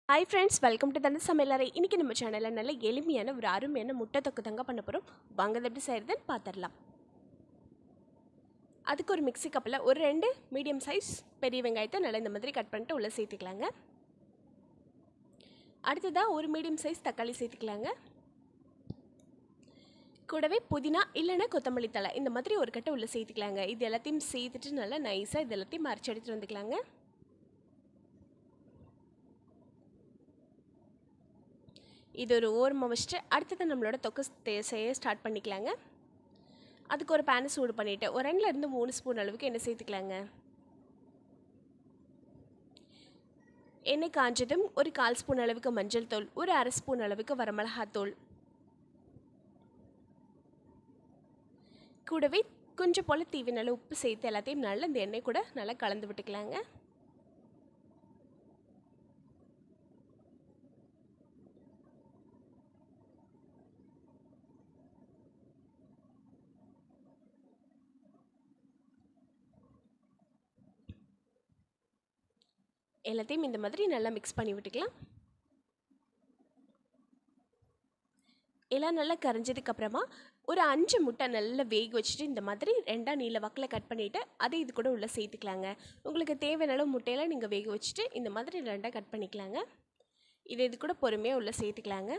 hi friends welcome to தன சமையலறை இன்றைக்கி நம்ம சேனலில் நல்ல எளிமையான ஒரு அருமையான முட்டை தொக்கு தாங்க பண்ண போகிறோம் வாங்க அது எப்படி செய்கிறதுன்னு பார்த்துடலாம் அதுக்கு ஒரு மிக்ஸி கப்பில் ஒரு ரெண்டு மீடியம் சைஸ் பெரிய வெங்காயத்தை நல்லா இந்த மாதிரி கட் பண்ணிட்டு உள்ளே சேர்த்துக்கலாங்க அடுத்ததாக ஒரு மீடியம் சைஸ் தக்காளி சேர்த்துக்கலாங்க கூடவே புதினா இல்லைன்னா கொத்தமல்லி தழை இந்த மாதிரி ஒரு கட்டை உள்ளே சேர்த்துக்கலாங்க இது எல்லாத்தையும் சேர்த்துட்டு நல்லா நைஸாக இது எல்லாத்தையும் மறைச்சி எடுத்துகிட்டு வந்துக்கலாங்க இது ஒரு ஓரமாக வச்சுட்டு அடுத்தது நம்மளோட தொக்கு தே- செய்ய ஸ்டார்ட் பண்ணிக்கலாங்க அதுக்கு ஒரு பேனை சூடு பண்ணிவிட்டு ஒரு ரெண்டுலேருந்து மூணு ஸ்பூன் அளவுக்கு எண்ணெய் சேர்த்துக்கலாங்க எண்ணெய் காஞ்சதும் ஒரு கால் ஸ்பூன் அளவுக்கு மஞ்சள் தூள் ஒரு அரை ஸ்பூன் அளவுக்கு வரமிளகாத்தூள் கூடவே கொஞ்சம் போல் தீவி நல்ல உப்பு சேர்த்து எல்லாத்தையும் நல்லா இந்த எண்ணெய் கூட நல்லா கலந்து விட்டுக்கலாங்க எல்லாத்தையும் இந்த மாதிரி நல்லா மிக்ஸ் பண்ணி விட்டுக்கலாம் எல்லாம் நல்லா கரைஞ்சதுக்கு அப்புறமா ஒரு அஞ்சு முட்டை நல்லா வேக வச்சுட்டு இந்த மாதிரி ரெண்டாக நீல வாக்கில் கட் பண்ணிவிட்டு அதை இது கூட உள்ளே சேர்த்துக்கலாங்க உங்களுக்கு தேவையான அளவு முட்டையெல்லாம் நீங்கள் வேக வச்சுட்டு இந்த மாதிரி ரெண்டாக கட் பண்ணிக்கலாங்க இதை இது கூட பொறுமையாக உள்ளே சேர்த்துக்கலாங்க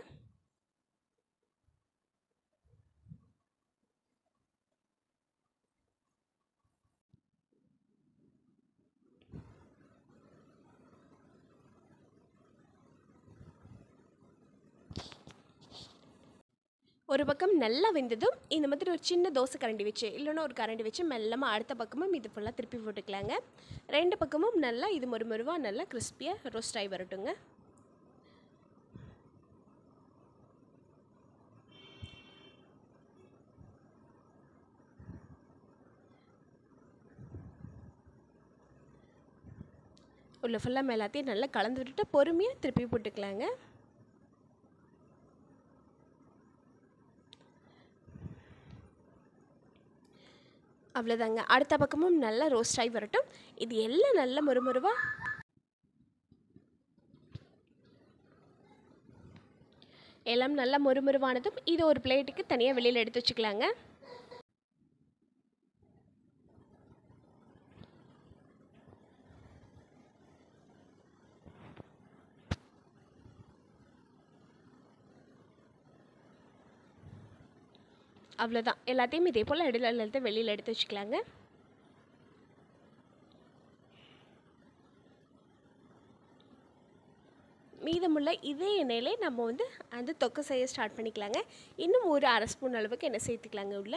ஒரு பக்கம் நல்லா வெந்ததும் இந்த மாதிரி ஒரு சின்ன தோசை கரண்டி வச்சு இல்லைன்னா ஒரு கரண்டி வச்சு மெல்லமாக அடுத்த பக்கமும் இது ஃபுல்லாக திருப்பி போட்டுக்கலாங்க ரெண்டு பக்கமும் நல்லா இது மொறு மொறுவாக நல்லா கிறிஸ்பியாக ரோஸ்ட் ஆகி வரட்டுங்க உள்ள ஃபுல்லாக எல்லாத்தையும் நல்லா கலந்து விட்டுட்டு பொறுமையாக திருப்பி போட்டுக்கலாங்க அவ்வளோதாங்க அடுத்த பக்கமும் நல்லா ரோஸ்ட் ஆகி வரட்டும் இது எல்லாம் நல்ல மொறுமொறுவா எல்லாம் நல்லா மொறுமொறுவானதும் இது ஒரு பிளேட்டுக்கு தனியாக வெளியில் எடுத்து வச்சுக்கலாங்க அவ்வளோதான் எல்லாத்தையும் இதே போல் இடையில எடுத்து வெளியில் எடுத்து வச்சுக்கலாங்க மீதமுள்ள இதே எண்ணெயிலே நம்ம வந்து அந்த தொக்கை செய்ய ஸ்டார்ட் பண்ணிக்கலாங்க இன்னும் ஒரு அரை ஸ்பூன் அளவுக்கு எண்ணெய் சேர்த்துக்கலாங்க உள்ள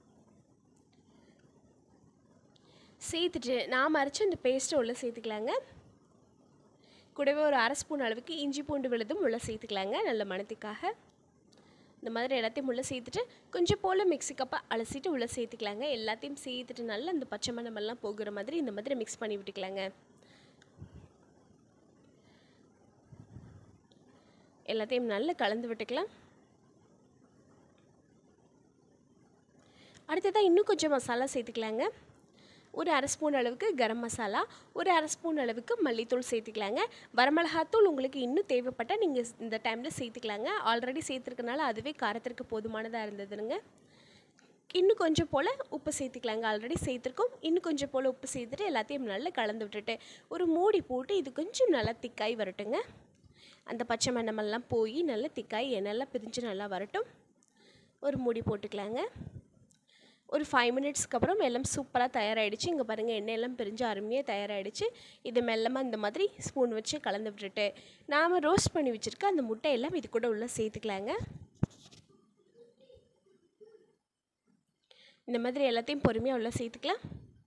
சேர்த்துட்டு நாம் அரைச்சி அந்த பேஸ்ட்டை உள்ளே சேர்த்துக்கலாங்க கூடவே ஒரு அரை ஸ்பூன் அளவுக்கு இஞ்சி பூண்டு விழுதும் உள்ளே சேர்த்துக்கலாங்க நல்ல மணத்துக்காக இந்த மாதிரி எல்லாத்தையும் உள்ளே சேர்த்துட்டு கொஞ்சம் போல் மிக்ஸி கப்பை அலசிட்டு உள்ளே சேர்த்துக்கலாங்க எல்லாத்தையும் சேர்த்துட்டு நல்லா அந்த பச்சை மணமெல்லாம் போகிற மாதிரி இந்த மாதிரி மிக்ஸ் பண்ணி விட்டுக்கலாங்க எல்லாத்தையும் நல்லா கலந்து விட்டுக்கலாம் அடுத்ததாக இன்னும் கொஞ்சம் மசாலா சேர்த்துக்கலாங்க ஒரு அரை ஸ்பூன் அளவுக்கு கரம் மசாலா ஒரு அரை ஸ்பூன் அளவுக்கு மல்லித்தூள் சேர்த்துக்கலாங்க வரமிளகாத்தூள் உங்களுக்கு இன்னும் தேவைப்பட்டால் நீங்கள் இந்த டைமில் சேர்த்துக்கலாங்க ஆல்ரெடி சேர்த்துருக்கனால அதுவே காரத்திற்கு போதுமானதாக இருந்ததுங்க இன்னும் கொஞ்சம் போல் உப்பு சேர்த்துக்கலாங்க ஆல்ரெடி சேர்த்துருக்கோம் இன்னும் கொஞ்சம் போல் உப்பு சேர்த்துட்டு எல்லாத்தையும் நல்லா கலந்து விட்டுட்டு ஒரு மூடி போட்டு இது கொஞ்சம் நல்லா திக்காய் வரட்டுங்க அந்த பச்சை மண்ணமெல்லாம் போய் நல்லா திக்காய் எண்ணெய்லாம் பிரிஞ்சு நல்லா வரட்டும் ஒரு மூடி போட்டுக்கலாங்க ஒரு ஃபைவ் மினிட்ஸ்க்கு அப்புறம் எல்லாம் சூப்பராக தயாராகிடுச்சு இங்கே பாருங்கள் எண்ணெயெல்லாம் பிரிஞ்சு அருமையாக தயாராகிடுச்சு இது மெல்லமாக இந்த மாதிரி ஸ்பூன் வச்சு கலந்து விட்டுட்டு நாம் ரோஸ்ட் பண்ணி வச்சுருக்க அந்த முட்டையெல்லாம் இது கூட உள்ளே சேர்த்துக்கலாங்க இந்த மாதிரி எல்லாத்தையும் பொறுமையாக உள்ளே சேர்த்துக்கலாம்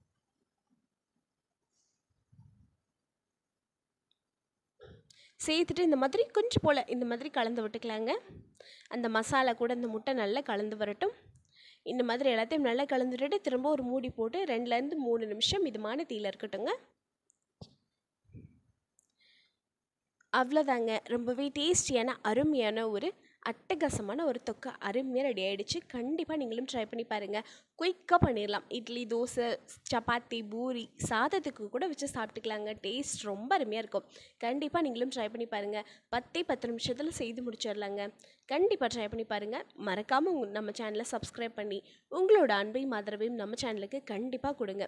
சேர்த்துட்டு இந்த மாதிரி கொஞ்சம் போல் இந்த மாதிரி கலந்து விட்டுக்கலாங்க அந்த மசாலா கூட இந்த முட்டை நல்லா கலந்து வரட்டும் இந்த மாதிரி எல்லாத்தையும் நல்லா கலந்துட்டு திரும்ப ஒரு மூடி போட்டு ரெண்டுலேருந்து மூணு நிமிஷம் மிதமான தீயில் இருக்கட்டுங்க அவ்வளோதாங்க ரொம்பவே டேஸ்டியான அருமையான ஒரு அட்டகாசமான ஒரு தொக்கை அருமையாக ரெடி ஆகிடுச்சு கண்டிப்பாக நீங்களும் ட்ரை பண்ணி பாருங்கள் குயிக்காக பண்ணிடலாம் இட்லி தோசை சப்பாத்தி பூரி சாதத்துக்கு கூட வச்சு சாப்பிட்டுக்கலாங்க டேஸ்ட் ரொம்ப அருமையாக இருக்கும் கண்டிப்பாக நீங்களும் ட்ரை பண்ணி பாருங்கள் பத்தே பத்து நிமிஷத்தில் செய்து முடிச்சிடலாங்க கண்டிப்பாக ட்ரை பண்ணி பாருங்கள் மறக்காமல் உங்க நம்ம சேனலை சப்ஸ்கிரைப் பண்ணி உங்களோட அன்பையும் ஆதரவையும் நம்ம சேனலுக்கு கண்டிப்பாக கொடுங்க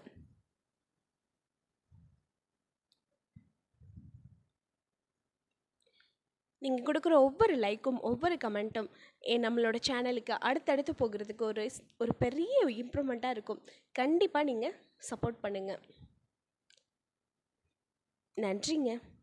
நீங்கள் கொடுக்குற ஒவ்வொரு லைக்கும் ஒவ்வொரு கமெண்ட்டும் என் நம்மளோட சேனலுக்கு அடுத்தடுத்து போகிறதுக்கு ஒரு ஸ்- ஒரு பெரிய இம்ப்ரூவ்மெண்ட்டாக இருக்கும் கண்டிப்பாக நீங்கள் சப்போர்ட் பண்ணுங்கள் நன்றிங்க